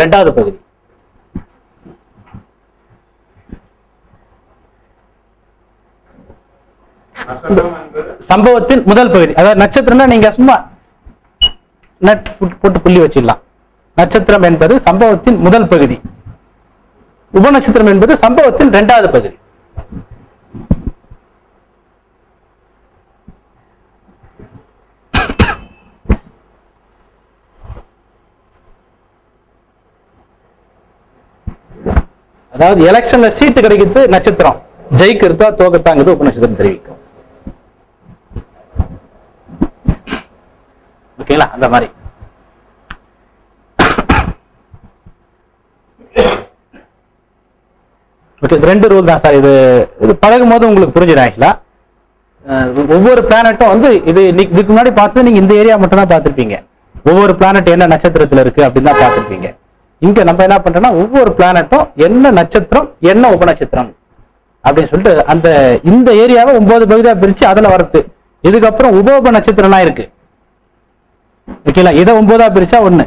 ரெண்டாவது பகுதி நட்சத்திரம் என்பது சம்பவத்தின் முதல் பகுதி அதாவது நட்சத்திரம்னா நீங்க சும்மா நட் போட்டு- போட்டு புள்ளி வச்சிடலாம் நட்சத்திரம் என்பது சம்பவத்தின் முதல் பகுதி உபநட்சத்திரம் என்பது சம்பவத்தின் இரண்டாவது பகுதி அதாவது எலெக்ஷன்ல சீட்டு கிடைக்கிறது நட்சத்திரம் ஜெயிக்கிறதா தோக்கத்தாங்கிறது உபநட்சத்திரம் தெரிவிக்கும் ஓகேங்களா அந்த மாதிரி ஓகே இது ரெண்டு ரூல் தான் சார் இது இது பழகும் போது உங்களுக்கு புரிஞ்சிடும் ஆக்சுவலா ஒவ்வொரு பிளானட்டும் வந்து இது இன்னைக்கு- இதுக்கு முன்னாடி பார்த்தது நீங்க இந்த ஏரியா மட்டும் தான் பார்த்திருப்பீங்க ஒவ்வொரு பிளானட் என்ன நட்சத்திரத்துல இருக்கு அப்படின்னு தான் பார்த்திருப்பீங்க இங்க நம்ம என்ன பண்றோம்னா ஒவ்வொரு பிளானட்டும் என்ன நட்சத்திரம் என்ன உபநட்சத்திரம் அப்படின்னு சொல்லிட்டு அந்த இந்த ஏரியாவை ஒன்பது பகுதியா பிரிச்சு அதுல வரது இதுக்கப்புறம் உப உப நட்சத்திரம்லாம் இருக்கு ஓகேங்களா இதை ஒன்பதா பிரிச்சா ஒண்ணு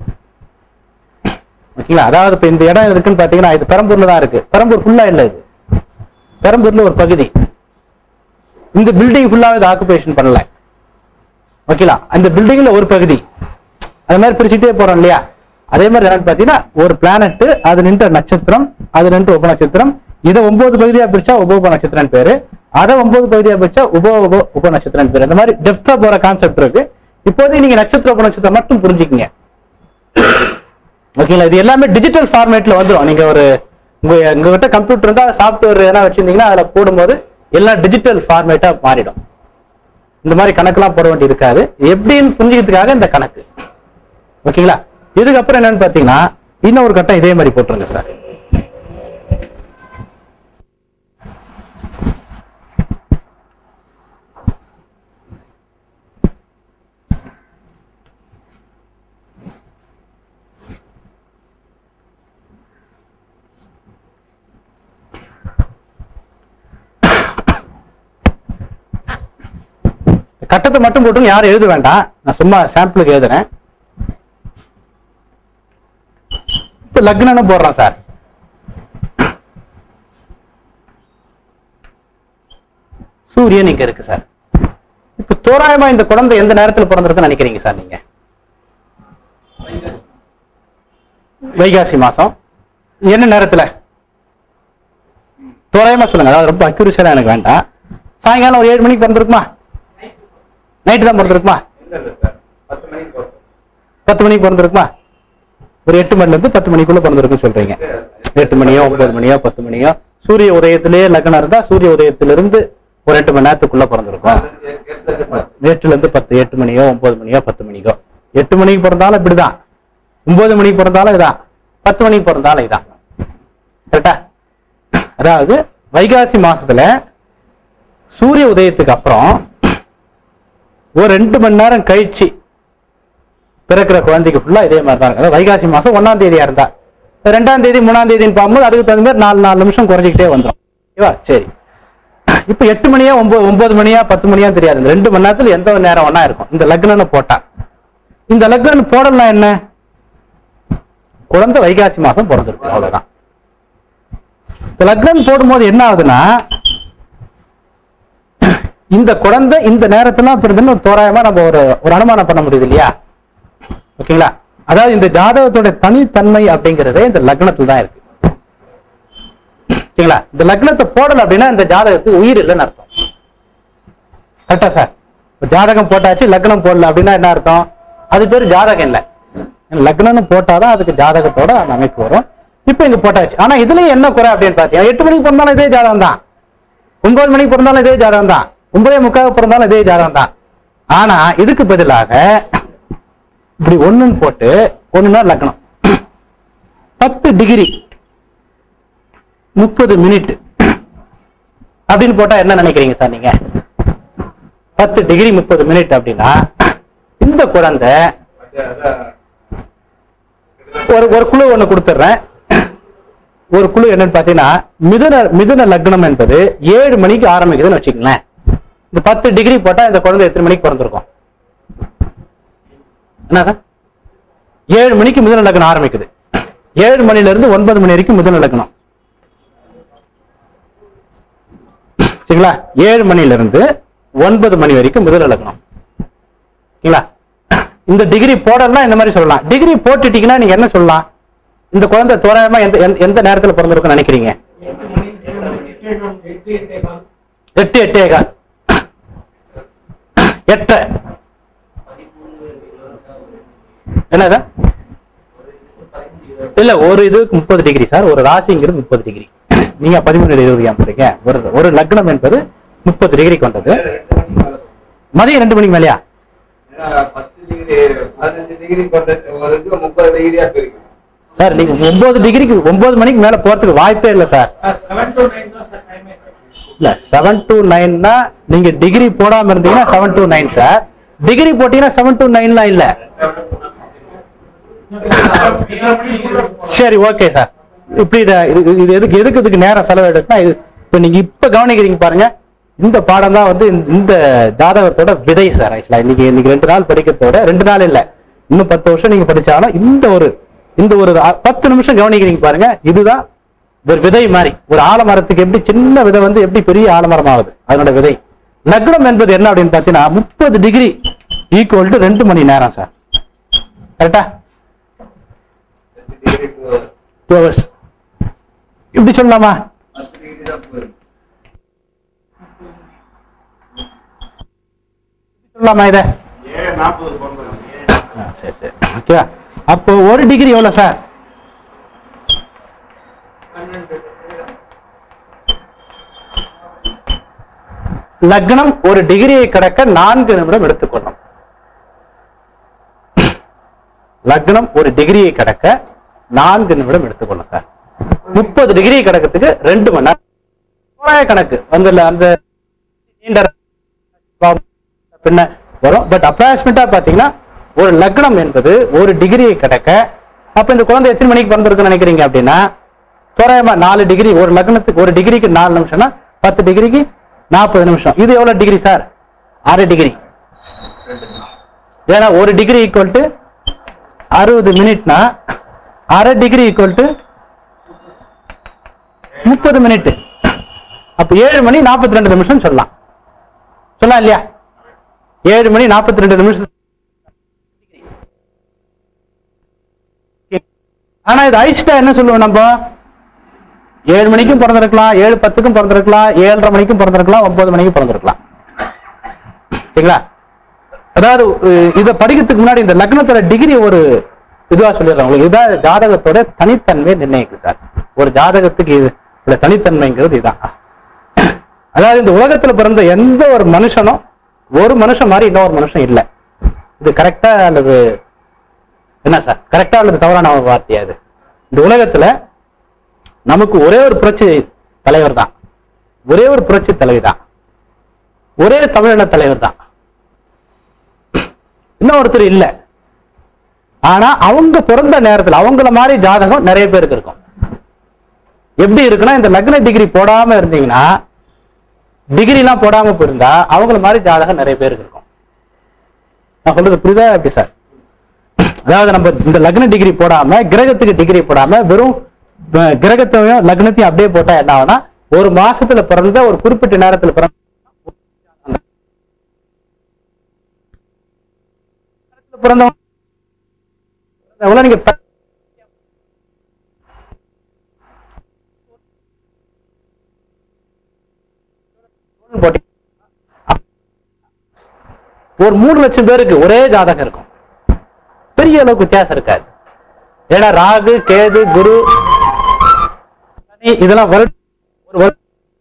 ஓகேங்களா அதாவது இப்ப இந்த இடம் இருக்குன்னு பாத்தீங்கன்னா இது பெரம்பூர்ல தான் இருக்கு பெரம்பூர் ஃபுல்லா இல்ல இது பெரம்பூர்ல ஒரு பகுதி இந்த பில்டிங் ஃபுல்லாவே இது ஆக்குபேஷன் பண்ணல ஓகேங்களா அந்த பில்டிங்ல ஒரு பகுதி அது மாதிரி பிரிச்சுட்டே போறோம் இல்லையா அதே மாதிரி என்னன்னு பாத்தீங்கன்னா ஒரு பிளானட் அது நின்ற நட்சத்திரம் அது நின்று உப நட்சத்திரம் இதை ஒன்பது பகுதியா பிரிச்சா உப உப நட்சத்திரம் பேரு அதை ஒன்பது பகுதியா பிரிச்சா உப உப உப நட்சத்திரம் பேரு இந்த மாதிரி டெப்தா போற கான்செப்ட் இருக்கு இப்போதைக்கு நீங்க நட்சத்திர உப நட்சத்திரம் மட்டும் புரிஞ்சுக்கங்க ஓகேங்களா இது எல்லாமே டிஜிட்டல் ஃபார்மேட்ல வந்துரும் நீங்க ஒரு உங்க உங்ககிட்ட கம்ப்யூட்டர் இருந்தா சாஃப்ட்வேர் எதனா வச்சிருந்தீங்கன்னா அதுல போடும்போது எல்லாம் டிஜிட்டல் ஃபார்மேட்டா மாறிடும் இந்த மாதிரி கணக்கெல்லாம் போட வேண்டி இருக்காது எப்படின்னு புரிஞ்சுக்கிறதுக்காக இந்த கணக்கு ஓகேங்களா இதுக்கப்புறம் என்னன்னு பாத்தீங்கன்னா இன்னொரு கட்டம் இதே மாதிரி போட்டுருங்க சார் கட்டத்தை மட்டும் போட்டு யாரும் எழுத வேண்டாம் நான் சும்மா சாம்பிளுக்கு எழுதுறேன் இப்ப லக்னம்னு போடுறோம் சார் சூரியன் இங்க இருக்கு சார் இப்ப தோராயமா இந்த குழந்தை எந்த நேரத்துல பிறந்திருக்குன்னு நினைக்கிறீங்க சார் நீங்க வைகாசி மாசம் என்ன நேரத்துல தோராயமா சொல்லுங்க அதாவது ரொம்ப அக்யூரிசியா எனக்கு வேண்டாம் சாயங்காலம் ஒரு ஏழு மணிக்கு பிறந்திருக்குமா நைட்டு தான் பிறந்திருக்குமா இல்ல இல்ல சார் பத்து மணிக்கு போறது பத்து மணிக்கு பிறந்திருக்குமா ஒரு எட்டு மணில இருந்து பத்து மணிக்குள்ள பிறந்திருக்குன்னு சொல்றீங்க எட்டு மணியோ ஒன்பது மணியோ பத்து மணியோ சூரிய உதயத்திலேயே லக்னம் இருந்தா சூரிய உதயத்திலிருந்து ஒரு எட்டு மணி நேரத்துக்குள்ள பிறந்திருக்கும் எட்டுல இருந்து பத்து எட்டு மணியோ ஒன்பது மணியோ பத்து மணிக்கோ எட்டு மணிக்கு பிறந்தாலும் இப்படிதான் ஒன்பது மணிக்கு பிறந்தாலும் இதான் பத்து மணிக்கு பிறந்தாலும் இதான் கரெக்டா அதாவது வைகாசி மாசத்துல சூரிய உதயத்துக்கு அப்புறம் ஒரு ரெண்டு மணி நேரம் கழிச்சு பிறக்கிற குழந்தைக்கு ஃபுல்லா இதே மாதிரி தான் இருக்கும் அதாவது வைகாசி மாசம் ஒன்னாம் தேதியா இருந்தா ரெண்டாம் தேதி மூணாம் தேதின்னு பார்க்கும்போது அதுக்கு தகுந்த மாதிரி நாலு நாலு நிமிஷம் குறைஞ்சிக்கிட்டே வந்துடும் ஓகேவா சரி இப்ப எட்டு மணியா ஒன்பது ஒன்பது மணியா பத்து மணியா தெரியாது இந்த ரெண்டு மணி நேரத்துல எந்த ஒரு நேரம் ஒண்ணா இருக்கும் இந்த லக்னம்னு போட்டா இந்த லக்னம் போடலாம் என்ன குழந்தை வைகாசி மாசம் பிறந்திருக்கும் அவ்வளவுதான் இந்த லக்னம் போடும்போது என்ன ஆகுதுன்னா இந்த குழந்தை இந்த நேரத்துல பிறந்துன்னு ஒரு தோராயமா நம்ம ஒரு ஒரு அனுமானம் பண்ண முடியுது இல்லையா ஓகேங்களா அதாவது இந்த ஜாதகத்தோட தனித்தன்மை அப்படிங்கறதே இந்த லக்னத்துல தான் இருக்கு ஓகேங்களா இந்த லக்னத்தை போடல அப்படின்னா இந்த ஜாதகத்துக்கு உயிர் இல்லைன்னு அர்த்தம் கரெக்டா சார் இப்ப ஜாதகம் போட்டாச்சு லக்னம் போடல அப்படின்னா என்ன அர்த்தம் அது பேர் ஜாதகம் இல்லை லக்னம்னு போட்டாதான் அதுக்கு ஜாதகத்தோட அந்த அமைப்பு வரும் இப்போ இங்க போட்டாச்சு ஆனா இதுலயும் என்ன குறை அப்படின்னு பாத்தீங்கன்னா எட்டு மணிக்கு பிறந்தாலும் இதே ஜாதகம் தான் ஒன்பது மணிக்கு பிறந்தாலும் இதே ஜாதகம் தான் ஒன்பதே முக்காக பிறந்தாலும் இதே ஜாதகம் தான் ஆனா இதுக்கு பதிலாக இப்படி ஒண்ணுன்னு போட்டு ஒண்ணுன்னா லக்னம் பத்து டிகிரி முப்பது மினிட் அப்படின்னு போட்டா என்ன நினைக்கிறீங்க சார் நீங்க பத்து டிகிரி முப்பது மினிட் அப்படின்னா இந்த குழந்தை ஒரு ஒரு குழு ஒண்ணு கொடுத்துட்றேன் ஒரு குழு என்னன்னு பாத்தீங்கன்னா மிதுன மிதுன லக்னம் என்பது ஏழு மணிக்கு ஆரம்பிக்குதுன்னு வச்சுக்கங்களேன் இந்த பத்து டிகிரி போட்டா இந்த குழந்தை எத்தனை மணிக்கு பிறந்திருக்கும் என்ன சார் ஏழு மணிக்கு மிதுன லக்னம் ஆரம்பிக்குது ஏழு மணில இருந்து ஒன்பது மணி வரைக்கும் மிதுன லக்னம் சரிங்களா ஏழு மணில இருந்து ஒன்பது மணி வரைக்கும் மிதுன லக்னம் சரிங்களா இந்த டிகிரி போடலாம் இந்த மாதிரி சொல்லலாம் டிகிரி போட்டுட்டீங்கன்னா நீங்க என்ன சொல்லலாம் இந்த குழந்தை தோராயமா எந்த எந்த- எந்த நேரத்துல பிறந்திருக்கும்னு நினைக்கிறீங்க எட்டு எட்டே கால் எட்டு என்னது இல்ல ஒரு இது முப்பது டிகிரி சார் ஒரு ராசிங்கிறது முப்பது டிகிரி நீங்க பதிமூணு இருபது ஏன் ஒரு ஒரு லக்னம் என்பது முப்பது டிகிரி கொண்டது மதியம் ரெண்டு மதியம் ரெண்டு மணிக்கு மணிக்கு மேல மேலயா ஏன்னா பத்து டிகிரி பதினஞ்சு டிகிரி கொண்ட ஒரு இது முப்பது டிகிரியா பிரிக்கும் சார் நீங்க ஒன்பது டிகிரிக்கு ஒன்பது மணிக்கு மேல போறதுக்கு வாய்ப்பே இல்லை சார் இல்ல செவன் டு நைன்னா நீங்க டிகிரி போடாம இருந்தீங்கன்னா seven to nine sir degree போட்டீங்கன்னா செவன் டு நைன்லாம் இல்ல சரி ஓகே சார் இப்படி இத- இது இது எதுக்கு எதுக்கு இதுக்கு நேரம் செலவிடுனா இது இப்ப நீங்க இப்ப கவனிக்கிறீங்க பாருங்க இந்த பாடம் தான் வந்து இந்த- இந்த ஜாதகத்தோட விதை சார் ஆக்சுவலா இன்னைக்கு இன்னைக்கு ரெண்டு நாள் படிக்கிறதோட ரெண்டு நாள் இல்ல இன்னும் பத்து வருஷம் நீங்க படிச்சாலும் இந்த ஒரு இந்த ஒரு அ- பத்து நிமிஷம் கவனிக்கிறீங்க பாருங்க இதுதான் ஒரு விதை மாதிரி ஒரு ஆலமரத்துக்கு எப்படி சின்ன விதை வந்து எப்படி பெரிய ஆலமரம் ஆகுது அதனோட விதை லக்னம் என்பது என்ன அப்படின்னு பாத்தீங்கன்னா முப்பது டிகிரி ஈக்குவல் டு ரெண்டு மணி நேரம் சார் கரெக்டா ரெண்டு degree two hours two hours இப்படி சொல்லலாமா பத்து டிகிரி தான் போயிடும் சொல்லலாமா இதை ஏழு நாற்பது பிறந்தது ஆ, சரி சரி ஓகேவா அப்போ ஒரு டிகிரி எவ்வளவு சார் லக்னம் ஒரு டிகிரியை கடக்க நான்கு நிமிடம் எடுத்துக்கொள்ளும் லக்னம் ஒரு டிகிரியை கடக்க நான்கு நிமிடம் எடுத்துக்கொள்ளும் சார் முப்பது டிகிரி கடக்கிறதுக்கு ரெண்டு மணி நேரம் தோராய கணக்கு வந்து அந்த நீண்ட பின்ன வரும் பட் அப்ராக்சிமேட்டா பாத்தீங்கன்னா ஒரு லக்னம் என்பது ஒரு டிகிரியை கடக்க அப்ப இந்த குழந்தை எத்தனை மணிக்கு பிறந்திருக்குன்னு நினைக்கிறீங்க அப்படின்னா தோராயமா நாலு டிகிரி ஒரு லக்னத்துக்கு ஒரு டிகிரிக்கு நாலு நிமிஷம்னா பத்து டிகிரிக்கு நாற்பது நிமிஷம் இது எவ்வளவு டிகிரி சார் அரை டிகிரி ஏன்னா ஒரு டிகிரி ஈக்குவல் டு அறுபது மினிட்னா அரை டிகிரி ஈக்குவல் டு முப்பது மினிட் அப்ப ஏழு மணி நாற்பத்தி ரெண்டு நிமிஷம் சொல்லலாம் சொல்லலாம் இல்லையா ஏழு மணி நாற்பத்தி ரெண்டு நிமிஷம் ஆனா இது ஐஸ்டா என்ன சொல்லுவோம் நம்ம ஏழு மணிக்கும் பிறந்திருக்கலாம் ஏழு பத்துக்கும் பிறந்திருக்கலாம் ஏழரை மணிக்கும் பிறந்திருக்கலாம் ஒன்பது மணிக்கும் பிறந்திருக்கலாம் சரிங்களா அதாவது அஹ், இத படிக்கிறதுக்கு முன்னாடி இந்த லக்னத்தோட டிகிரி ஒரு இதுவா சொல்லிடுறேன் உங்களுக்கு இதுதான் ஜாதகத்தோட தனித்தன்மை நிர்ணயிக்கு சார் ஒரு ஜாதகத்துக்கு இது இதோட தனித்தன்மைங்கிறது இதுதான் அதாவது இந்த உலகத்துல பிறந்த எந்த ஒரு மனுஷனும் ஒரு மனுஷன் மாதிரி இன்னொரு மனுஷன் இல்ல இது கரெக்டா அல்லது என்ன சார் கரெக்டா அல்லது தவறான ஒரு வார்த்தையா இது இந்த உலகத்துல நமக்கு ஒரே ஒரு புரட்சி தலைவர் தான் ஒரே ஒரு புரட்சி தலைவி தான் ஒரே தமிழின தலைவர் தான் இன்னொருத்தர் இல்ல ஆனா அவங்க பிறந்த நேரத்துல அவங்கள மாதிரி ஜாதகம் நிறைய பேருக்கு இருக்கும் எப்படி இருக்குன்னா இந்த லக்ன டிகிரி போடாம இருந்தீங்கன்னா டிகிரி எல்லாம் போடாம போயிருந்தா அவங்கள மாதிரி ஜாதகம் நிறைய பேருக்கு இருக்கும் நான் சொல்றது புரியுதா எப்படி சார் அதாவது நம்ம இந்த லக்ன டிகிரி போடாம கிரகத்துக்கு டிகிரி போடாம வெறும் அஹ், கிரகத்தையும் லக்னத்தையும் அப்படியே போட்டா என்ன ஆகும்னா ஒரு மாசத்துல பிறந்த ஒரு குறிப்பிட்ட நேரத்துல பிறந்த பிறந்தவங்க எவ்வளவு நீங்க ப- போட்டி ஒரு மூணு லட்சம் பேருக்கு ஒரே ஜாதகம் இருக்கும் பெரிய அளவுக்கு வித்தியாசம் இருக்காது ஏன்னா ராகு கேது குரு சனி இதெல்லாம் வருட ஒரு வருட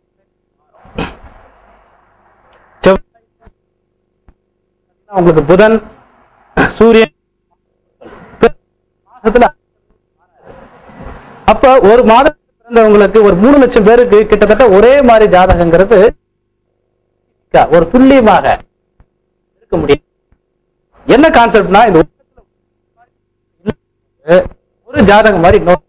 செவ்வாய் உங்களுக்கு புதன் சூரியன் மாசத்துல அப்ப ஒரு மாதம் பிறந்தவங்களுக்கு ஒரு மூணு லட்சம் பேருக்கு கிட்டத்தட்ட ஒரே மாதிரி ஜாதகங்கிறது ஒரு துல்லியமாக இருக்க முடியும் என்ன கான்செப்ட்னா இந்த உலகத்துல ஒரு ஜாதகம் மாதிரி இன்னொரு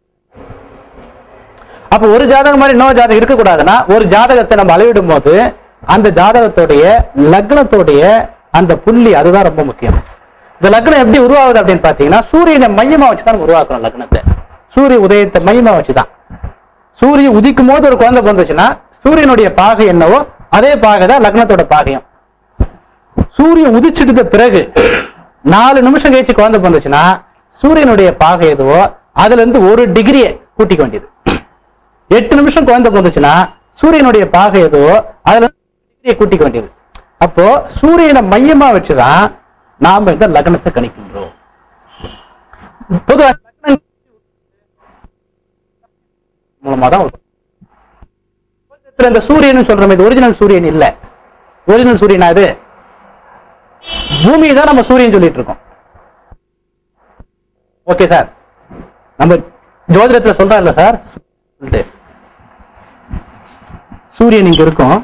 அப்ப ஒரு ஜாதகம் மாதிரி இன்னொரு ஜாதகம் இருக்கக்கூடாதுன்னா ஒரு ஜாதகத்தை நம்ம அளவிடும் போது அந்த ஜாதகத்துடைய லக்னத்துடைய அந்த புள்ளி அதுதான் ரொம்ப முக்கியம் இந்த லக்னம் எப்படி உருவாகுது அப்படின்னு பாத்தீங்கன்னா சூரியனை மையமா வச்சு தான் நம்ம உருவாக்குறோம் லக்னத்தை சூரிய உதயத்தை மையமா வச்சுதான் சூரியன் உதிக்கும் போது ஒரு குழந்தை பிறந்துச்சுன்னா சூரியனுடைய பாகை என்னவோ அதே பாகை தான் லக்னத்தோட பாகையும் சூரியன் உதிச்சிட்ட பிறகு நாலு நிமிஷம் கழிச்சு குழந்தை பிறந்துச்சுன்னா சூரியனுடைய பாகை எதுவோ அதுல இருந்து ஒரு டிகிரியை கூட்டிக்க வேண்டியது எட்டு நிமிஷம் குழந்தை பிறந்துச்சுன்னா சூரியனுடைய பாகை எதுவோ அதுல இருந்து டிகிரியை கூட்டிக்க வேண்டியது அப்போ சூரியனை மையமா வச்சுதான் நாம இந்த லக்னத்தை கணிக்கின்றோம் பொதுவா லக்னம் மூலமா தான் வரும். உலகத்துல இந்த சூரியன் சொல்றோம் இது ஒரிஜினல் சூரியன் இல்ல ஒரிஜினல் சூரியனா இது பூமி தான் நம்ம சூரியன் சொல்லிட்டு இருக்கோம் ஓகே சார் நம்ம ஜோதிடத்துல சொல்றோம் இல்ல சார் சொல்லிட்டு. சூரியன் இங்க இருக்கும்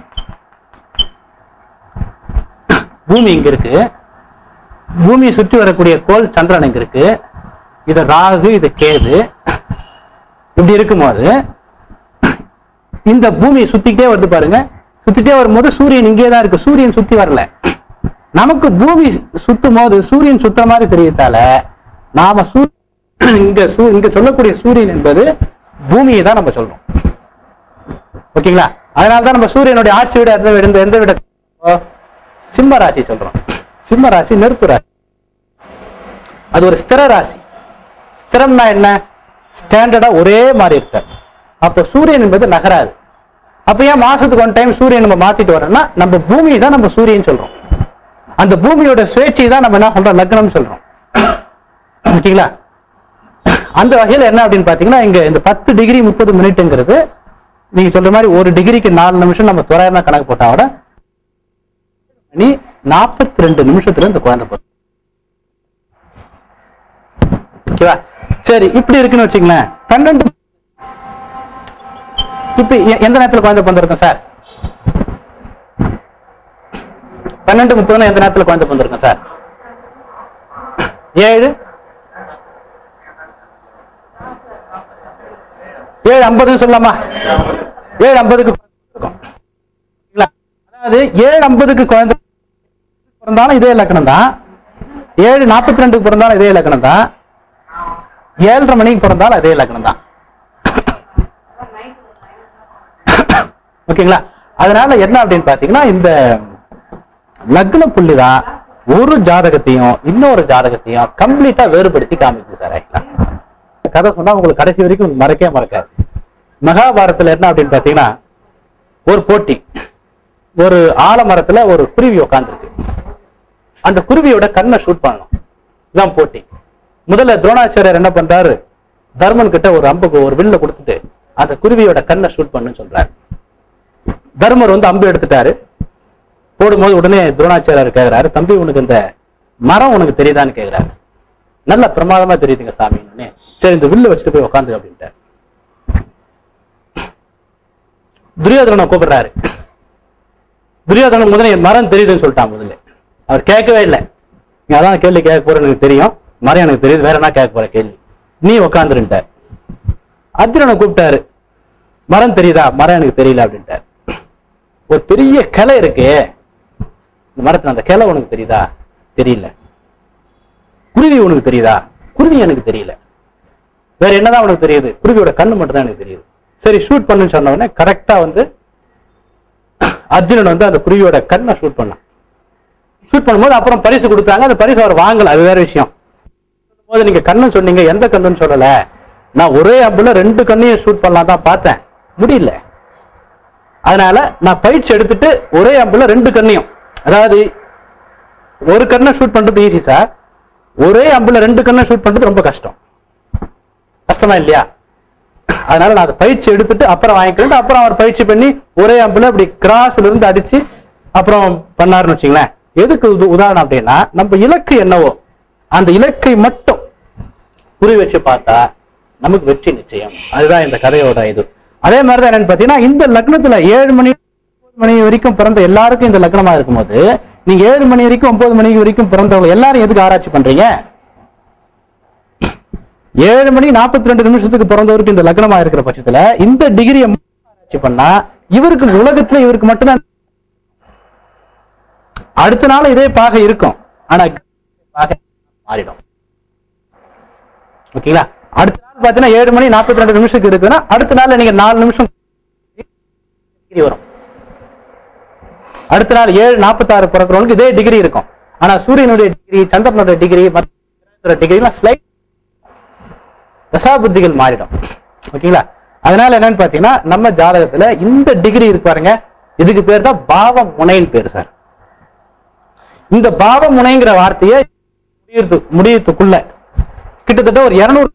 பூமி இங்க இருக்கு பூமியை சுற்றி வரக்கூடிய கோள் சந்திரன் இங்க இருக்கு இது ராகு இது கேது இப்படி இருக்கும்போது இந்த பூமியை சுத்திக்கிட்டே வருது பாருங்க சுத்திட்டே வரும்போது சூரியன் இங்கே தான் இருக்கு சூரியன் சுத்தி வரல நமக்கு பூமி சுத்தும் போது சூரியன் சுத்துற மாதிரி தெரியத்தால நாம சூ இங்க சூ- இங்க சொல்லக்கூடிய சூரியன் என்பது பூமியை தான் நம்ம சொல்றோம் ஓகேங்களா அதனால தான் நம்ம சூரியனுடைய ஆட்சி விட எந்த விட எந்த விட சிம்ம ராசி சொல்றோம் சிம்ம ராசி நெருப்பு ராசி அது ஒரு ஸ்திர ராசி ஸ்திரம்னா என்ன ஸ்டாண்டர்டா ஒரே மாதிரி இருக்க அப்ப சூரியன் என்பது நகராது அப்ப ஏன் மாசத்துக்கு ஒன் டைம் சூரியன் நம்ம மாத்திட்டு வரோம்னா நம்ம பூமியை தான் நம்ம சூரியன் சொல்றோம் அந்த பூமியோட சுழற்சி தான் நம்ம என்ன சொல்றோம் லக்னம் சொல்றோம் ஓகேங்களா அந்த வகையில என்ன அப்படின்னு பாத்தீங்கன்னா இங்க இந்த பத்து டிகிரி முப்பது மினிட்ங்கிறது நீங்க சொல்ற மாதிரி ஒரு டிகிரிக்கு நாலு நிமிஷம் நம்ம தோராயமா கணக்கு போட்டா விட மணி நாற்பத்தி ரெண்டு நிமிஷத்துல இந்த குழந்தை பிறக்கும். ஓகேவா சரி இப்படி இருக்குன்னு வச்சுங்களேன் பன்னெண்டு இப்ப எ- எந்த நேரத்துல குழந்தை பிறந்திருக்கும் சார் பன்னெண்டு முப்பதுனா எந்த நேரத்துல குழந்தை பிறந்திருக்கும் சார் ஏழு ஏழு ஐம்பதுன்னு சொல்லலாமா ஏழு ஐம்பதுக்கு இருக்கும் சரிங்களா? அதாவது ஏழு ஐம்பதுக்கு குழந்தை பிறந்தாலும் இதே இலக்கணம் தான் ஏழு நாற்பத்தி ரெண்டுக்கு பிறந்தாலும் இதே இலக்கணம் தான் ஏழரை மணிக்கு பிறந்தாலும் அதே இலக்கணம் தான் ஓகேங்களா அதனால என்ன அப்படின்னு பாத்தீங்கன்னா இந்த லக்ன புள்ளி தான் ஒரு ஜாதகத்தையும் இன்னொரு ஜாதகத்தையும் கம்ப்ளீட்டா வேறுபடுத்தி காமிக்குது சார் ஆக்சுவலா கதை சொன்னா உங்களுக்கு கடைசி வரைக்கும் மறக்கவே மறக்காது மகாபாரதத்துல என்ன அப்படின்னு பாத்தீங்கன்னா ஒரு போட்டி ஒரு ஆலமரத்துல ஒரு குருவி உட்கார்ந்துருக்கு அந்த குருவியோட கண்ணை ஷூட் பண்ணணும் இதுதான் போட்டி முதல்ல துரோணாச்சாரியர் என்ன பண்றாரு தர்மன் கிட்ட ஒரு அம்புக்கு ஒரு வில்ல கொடுத்துட்டு அந்த குருவியோட கண்ணை ஷூட் பண்ணுன்னு சொல்றாரு தர்மர் வந்து அம்பு எடுத்துட்டாரு போடும்போது உடனே துரோணாச்சாரியர் கேக்குறாரு தம்பி உனக்கு இந்த மரம் உனக்கு தெரியுதான்னு கேக்குறாரு நல்ல பிரமாதமா தெரியுதுங்க சாமி சரி இந்த வில்ல வச்சுட்டு போய் உட்காந்து அப்படின்ட்டார் துரியோதனனை கூப்பிடுறாரு துரியோதனன் முதல்ல என் மரம் தெரியுதுன்னு சொல்லிட்டான் முதல்ல அவர் கேட்கவே இல்லை நீ அதான் கேள்வி கேட்க போறேன்னு எனக்கு தெரியும் மரம் எனக்கு தெரியுது வேற என்ன கேட்க போற கேள்வி நீ உட்காந்துருன்ட்டார் அர்ஜுனனை கூப்பிட்டாரு மரம் தெரியுதா மரம் எனக்கு தெரியல அப்படின்ட்டார் ஒரு பெரிய கிளை இருக்கு இந்த மரத்துல அந்த கிளை உனக்கு தெரியுதா தெரியல குருவி உனக்கு தெரியுதா குருவி எனக்கு தெரியல வேற என்னதான் உனக்கு தெரியுது குருவியோட கண்ணு மட்டும் தான் எனக்கு தெரியுது சரி ஷூட் பண்ணுன்னு சொன்ன உடனே கரெக்டா வந்து அர்ஜுனன் வந்து அந்த குருவியோட கண்ணை ஷூட் பண்ணான் ஷூட் பண்ணும்போது அப்புறம் பரிசு கொடுத்தாங்க அந்த பரிசு அவர் வாங்கல அது வேற விஷயம் போது நீங்க கண்ணு சொன்னீங்க எந்த கண்ணுன்னு சொல்லல நான் ஒரே அம்புல ரெண்டு கண்ணையும் ஷூட் பண்ணலாம் தான் பார்த்தேன் முடியல அதனால நான் பயிற்சி எடுத்துட்டு ஒரே அம்புல ரெண்டு கண்ணையும் அதாவது ஒரு கண்ணை ஷூட் பண்றது ஈஸி சார் ஒரே அம்புல ரெண்டு கண்ணை ஷூட் பண்றது ரொம்ப கஷ்டம் கஷ்டமா இல்லையா அதனால நான் அதை பயிற்சி எடுத்துட்டு அப்புறம் வாங்கிக்கிறேன் அப்புறம் அவர் பயிற்சி பண்ணி ஒரே அம்புல இப்படி கிராஸ்ல இருந்து அடிச்சு அப்புறம் பண்ணாருன்னு வச்சுங்களேன் எதுக்கு உது- உதாரணம் அப்படின்னா நம்ம இலக்கு என்னவோ அந்த இலக்கை மட்டும் குறி வச்சு பார்த்தா நமக்கு வெற்றி நிச்சயம் அதுதான் இந்த கதையோட இது அதே மாதிரிதான் என்னன்னு பாத்தீங்கன்னா இந்த லக்னத்துல ஏழு மணி ஒன்பது மணி வரைக்கும் பிறந்த எல்லாருக்கும் இந்த லக்னமா இருக்கும்போது நீங்க ஏழு மணி வரைக்கும் ஒன்பது மணி வரைக்கும் பிறந்தவங்க எல்லாரும் எதுக்கு ஆராய்ச்சி பண்றீங்க ஏழு மணி நாற்பத்தி ரெண்டு நிமிஷத்துக்கு பிறந்தவருக்கு இந்த லக்னமா இருக்கிற பட்சத்துல இந்த டிகிரியை ஆராய்ச்சி பண்ணா இவருக்கு உலகத்துல இவருக்கு மட்டும்தான் அடுத்த நாள் இதே பாகை இருக்கும் ஆனா பாகை மாறிடும் ஓகேங்களா அடுத்த நாள் பார்த்தீங்கன்னா ஏழு மணி நாற்பத்தி ரெண்டு நிமிஷத்துக்கு இருக்குன்னா அடுத்த நாள்ல நீங்க நாலு நிமிஷம் டிகிரி வரும் அடுத்த நாள் ஏழு நாற்பத்தாறு பிறக்கிறவங்களுக்கு இதே டிகிரி இருக்கும் ஆனா சூரியனுடைய டிகிரி சந்திரனுடைய டிகிரி மற்ற டிகிரிலாம் ஸ்லைட் தசாபுத்திகள் மாறிடும் ஓகேங்களா அதனால என்னன்னு பாத்தீங்கன்னா நம்ம ஜாதகத்துல இந்த டிகிரி இருக்கு பாருங்க இதுக்கு பேர் தான் பாவ முனைன்னு பேர் சார் இந்த பாவ முனைங்கிற வார்த்தையை முடியறது முடியறதுக்குள்ள கிட்டத்தட்ட ஒரு இருநூறு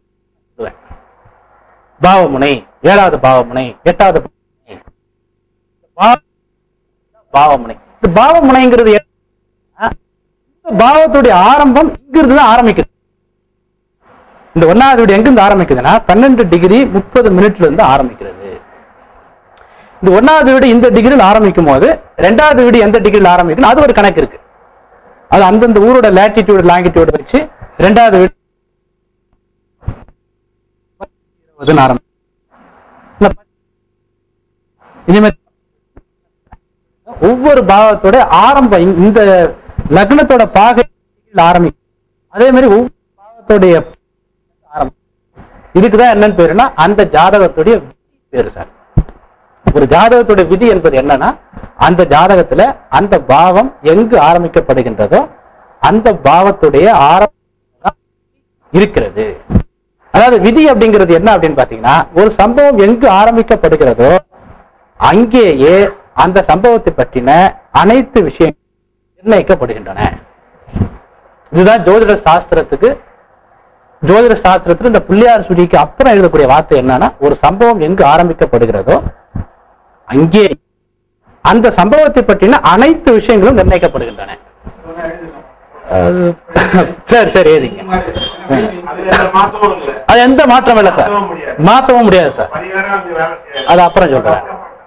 பாவமுனை ஏழாவது பாவமுனை எட்டாவது பாவமுனை. பா- பாவமுனை இந்த பாவமுனைங்கிறது என்ன? இந்த பாவத்துடைய ஆரம்பம் இங்கிருந்து தான் ஆரம்பிக்குது இந்த ஒன்னாவது வீடு எங்கிருந்து ஆரம்பிக்குதுன்னா பன்னெண்டு டிகிரி முப்பது மினிட்ல இருந்து ஆரம்பிக்கிறது இந்த ஒன்னாவது வீடு இந்த டிகிரியில் ஆரம்பிக்கும் போது ரெண்டாவது வீடு எந்த டிகிரியில் ஆரம்பிக்கணும் அது ஒரு கணக்கு இருக்கு அது அந்தந்த ஊரோட லேட்டிடியூட் லாங்கிடியூட் வச்சு ரெண்டாவது வீடு இருபதுன்னு ஆரம்பிக்கும் இல்ல, இனிமே ஒவ்வொரு பாவத்தோட ஆரம்பம் இந்த- இந்த லக்னத்தோட பாகை ஆரம்பிக்கும் அதே மாதிரி ஒவ்வொரு பாவத்தோடைய ஆரம்பம் இதுக்குதான் என்னன்னு பேருன்னா அந்த ஜாதகத்துடைய விதி பேரு சார் ஒரு ஜாதகத்துடைய விதி என்பது என்னன்னா அந்த ஜாதகத்துல அந்த பாவம் எங்கு ஆரம்பிக்கப்படுகின்றதோ அந்த பாவத்துடைய ஆரம்பம் இருக்கிறது அதாவது விதி அப்படிங்கிறது என்ன அப்படின்னு பாத்தீங்கன்னா ஒரு சம்பவம் எங்கு ஆரம்பிக்கப்படுகிறதோ அங்கேயே அந்த சம்பவத்தை பற்றின அனைத்து விஷயங்கள் நிர்ணயிக்கப்படுகின்றன இதுதான் ஜோதிட சாஸ்திரத்துக்கு ஜோதிட சாஸ்திரத்துல இந்த பிள்ளையார் சுடிக்கு அப்புறம் எழுதக்கூடிய வார்த்தை என்னன்னா ஒரு சம்பவம் எங்கு ஆரம்பிக்கப்படுகிறதோ அங்கே அந்த சம்பவத்தை பற்றின அனைத்து விஷயங்களும் நிர்ணயிக்கப்படுகின்றன அது- சரி சரி எழுதிங்க அது எந்த மாற்றம் இல்லை சார் மாத்தவும் முடியாது சார் அது அப்புறம் சொல்றேன்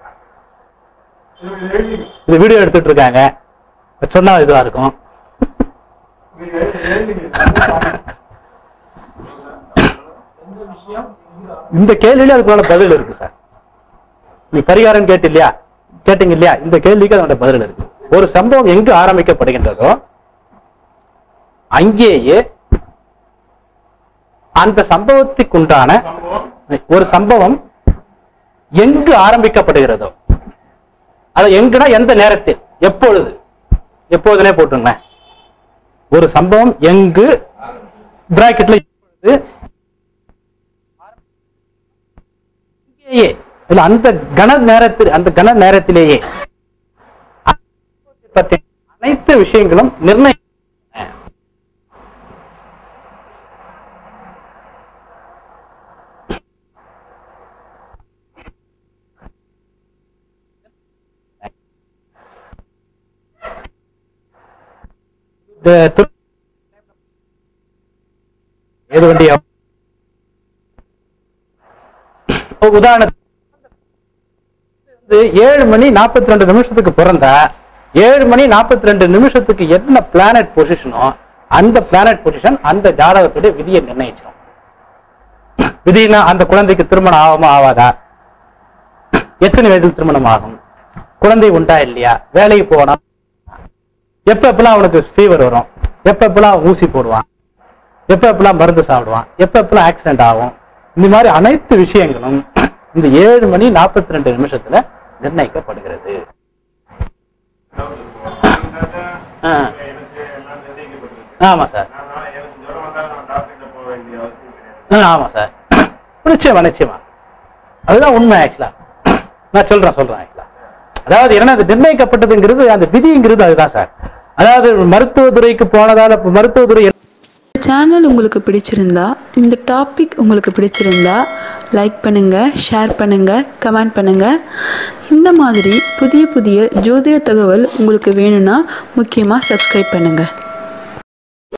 இது வீடியோ எடுத்துட்டு இருக்காங்க சொன்னா இதுவா இருக்கும் இந்த கேள்வியில அதுக்குள்ள பதில் இருக்கு சார் நீ பரிகாரம் கேட்டு இல்லையா கேட்டீங்க இல்லையா இந்த கேள்விக்கு அதோட பதில் இருக்கு ஒரு சம்பவம் எங்கு ஆரம்பிக்கப்படுகின்றதோ அங்கேயே அந்த சம்பவத்துக்குண்டான ஒரு சம்பவம் எங்கு ஆரம்பிக்கப்படுகிறதோ அது எங்குனா எந்த நேரத்தில் எப்பொழுது எப்போதுனே போட்டுங்க ஒரு சம்பவம் எங்கு பிராக்கெட்ல எப்பொழுது இங்கேயே இல்ல அந்த கன நேரத்தில் அந்த கன நேரத்திலேயே பற்றி அனைத்து விஷயங்களும் நிர்ணய இந்த திரு- எது வண்டியா உதாரணத்துக்கு வந்து ஏழு மணி நாற்பத்தி ரெண்டு நிமிஷத்துக்கு பிறந்தா ஏழு மணி நாற்பத்தி ரெண்டு நிமிஷத்துக்கு என்ன பிளானட் பொசிஷனோ அந்த பிளானட் பொசிஷன் அந்த ஜாதகத்துடைய விதியை நிர்ணயிச்சிடும் விதினா அந்த குழந்தைக்கு திருமணம் ஆகுமா ஆகாதா எத்தனை வயதில் திருமணம் ஆகும் குழந்தை உண்டா இல்லையா வேலைக்கு போனா எப்ப எப்பெல்லாம் அவனுக்கு ஃபீவர் வரும் எப்ப எப்பெல்லாம் ஊசி போடுவான் எப்ப எப்பெல்லாம் மருந்து சாப்பிடுவான் எப்ப எப்பெல்லாம் ஆக்சிடென்ட் ஆகும் இந்த மாதிரி அனைத்து விஷயங்களும் இந்த ஏழு மணி நாற்பத்தி ரெண்டு நிமிஷத்துல நிர்ணயிக்கப்படுகிறது ஆ. ஆமா சார் ஆ, ஆமா சார் நிச்சயமா நிச்சயமா அதுதான் உண்மை ஆக்சுவலா நான் சொல்றேன் சொல்றேன் ஆக்சுவலா அதாவது என்ன அது நிர்ணயிக்கப்பட்டதுங்கிறது அந்த விதிங்கிறது அதுதான் சார் அதாவது மருத்துவத்துறைக்கு போனதால மருத்துவத்துறை சேனல் உங்களுக்கு பிடிச்சிருந்தா இந்த டாபிக் உங்களுக்கு பிடிச்சிருந்தா லைக் பண்ணுங்கள் ஷேர் பண்ணுங்கள் கமெண்ட் பண்ணுங்கள் இந்த மாதிரி புதிய புதிய ஜோதிட தகவல் உங்களுக்கு வேணும்னா முக்கியமாக சப்ஸ்கிரைப் பண்ணுங்கள்